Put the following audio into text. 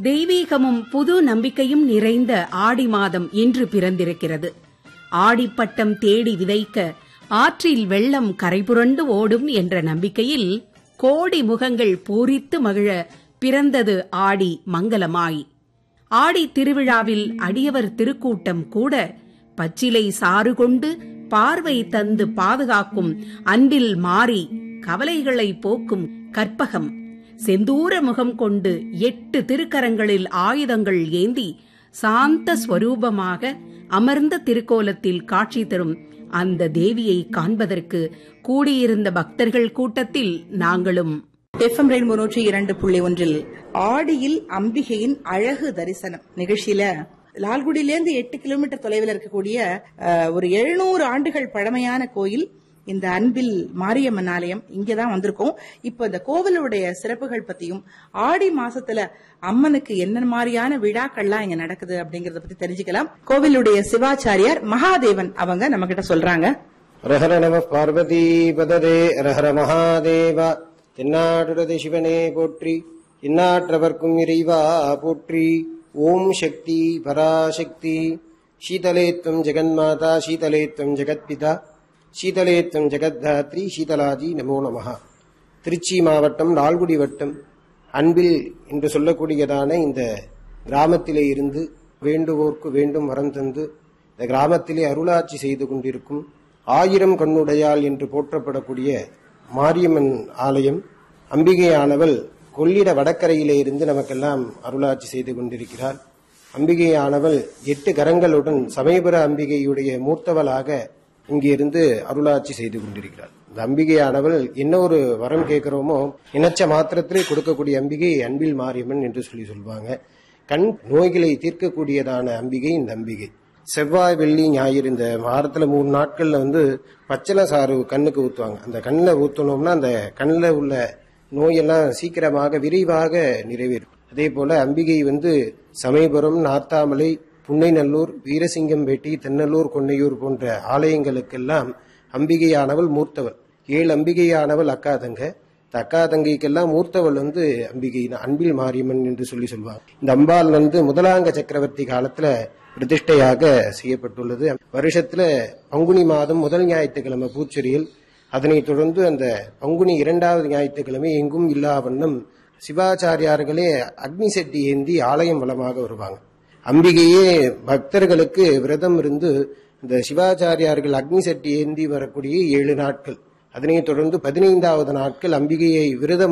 தெய்வீகமும் புது நம்பிக்கையும் நிறைந்த ஆடி மாதம் இன்று பிறந்திருக்கிறது ஆடிப்பட்டம் தேடி விதைக்க ஆற்றில் வெள்ளம் கரைபுரண்டு ஓடும் என்ற நம்பிக்கையில் கோடி முகங்கள் பூரித்து மகிழ பிறந்தது ஆடி மங்களமாய் ஆடி திருவிழாவில் அடியவர் திருக்கூட்டம் கூட பச்சிலை சாறு கொண்டு பார்வை தந்து பாதுகாக்கும் அன்பில் மாறி கவலைகளை போக்கும் கற்பகம் செந்தூர முகம் கொண்டு எட்டு திருக்கரங்களில் ஆயுதங்கள் ஏந்தி சாந்த ஸ்வரூபமாக அமர்ந்த திருக்கோலத்தில் காட்சி தரும் அந்த தேவியை காண்பதற்கு கூடியிருந்த பக்தர்கள் கூட்டத்தில் நாங்களும் எஃப்எம் ரெயின்போ நூற்றி இரண்டு புள்ளி ஒன்றில் ஆடியில் அம்பிகையின் அழகு தரிசனம் நிகழ்ச்சியில லால்குடியிலேருந்து எட்டு கிலோமீட்டர் தொலைவில் இருக்கக்கூடிய அஹ், ஒரு எழுநூறு ஆண்டுகள் பழமையான கோயில் இந்த அன்பில் மாரியம்மன் ஆலயம் இங்கதான் வந்திருக்கோம் இப்ப இந்த கோவிலுடைய சிறப்புகள் பத்தியும் ஆடி மாசத்துல அம்மனுக்கு என்ன மாதிரியான விழாக்கள்லாம் இங்க நடக்குது அப்படிங்கறத பத்தி தெரிஞ்சுக்கலாம் கோவிலுடைய சிவாச்சாரியார் மகாதேவன் அவங்க நம்ம கிட்ட சொல்றாங்க ஹரஹர நம பார்வதி பததே ஹரஹர மகாதேவ தென்னாடுறது சிவனே போற்றி இந்நாற்றவர்க்கும் இறைவா போற்றி ஓம் சக்தி பராசக்தி சீதலேத்வம் ஜெகன்மாதா சீதலேத்வம் ஜெகத்பிதா சீதலேத்வம் ஜெகத்தாத்ரி சீதலாதி நமோ நமஹ திருச்சி மாவட்டம் லால்குடி வட்டம் அன்பில் என்று சொல்லக்கூடியதான இந்த கிராமத்திலே இருந்து வேண்டுவோர்க்கு வேண்டும் வரம் தந்து இந்த கிராமத்திலே அருளாட்சி செய்து கொண்டிருக்கும் ஆயிரம் கண்ணுடையாள் என்று போற்றப்படக்கூடிய மாரியம்மன் ஆலயம் அம்பிகையானவள் கொள்ளிட வடக்கரையிலே இருந்து நமக்கெல்லாம் அருளாட்சி செய்து கொண்டிருக்கிறாள் அம்பிகையானவள் எட்டு கரங்களுடன் சமயபுர அம்பிகையுடைய மூர்த்தவளாக இங்கிருந்து அருளாட்சி செய்து கொண்டிருக்கிறாள் இந்த அம்பிகையானவள் என்ன ஒரு வரம் கேட்கிறோமோ நினைச்ச மாத்திரத்திலே கொடுக்கக்கூடிய அம்பிகை அன்பில் மாரியம்மன் என்று சொல்லி சொல்லுவாங்க கண் நோய்களை தீர்க்கக்கூடியதான அம்பிகை இந்த அம்பிகை செவ்வாய் வெள்ளி ஞாயிறு இந்த வாரத்துல மூணு நாட்கள்ல வந்து பச்சளை சாறு கண்ணுக்கு ஊத்துவாங்க அந்த கண்ணில் ஊத்தணும்னா அந்த கண்ணில் உள்ள நோயெல்லாம் சீக்கிரமாக விரைவாக நிறைவேறும் அதே போல அம்பிகை வந்து சமயபுரம் நாத்தாமலை புன்னைநல்லூர் வீரசிங்கம்பேட்டி தென்னலூர் கொன்னையூர் போன்ற ஆலயங்களுக்கெல்லாம் அம்பிகையானவள் மூர்த்தவள் ஏழு அம்பிகையானவள் அக்காதங்க இந்த அக்கா தங்கைக்கெல்லாம் மூர்த்தவள் வந்து அம்பிகை அன்பில் மாரியம்மன் என்று சொல்லி சொல்வாங்க இந்த அம்பாள் வந்து முதலாங்க சக்கரவர்த்தி காலத்துல பிரதிஷ்டையாக செய்யப்பட்டுள்ளது வருஷத்துல பங்குனி மாதம் முதல் ஞாயிற்றுக்கிழமை பூச்செறியல் அதனைத் தொடர்ந்து அந்த பங்குனி இரண்டாவது ஞாயிற்றுக்கிழமை எங்கும் இல்லா வண்ணம் சிவாச்சாரியார்களே அக்னி செட்டி ஏந்தி ஆலயம் வளமாக வருவாங்க அம்பிகையே பக்தர்களுக்கு விரதம் இருந்து இந்த சிவாச்சாரியார்கள் அக்னி செட்டி ஏந்தி வரக்கூடிய ஏழு நாட்கள் அதனைத் தொடர்ந்து பதினைந்தாவது நாட்கள் அம்பிகையை விரதம்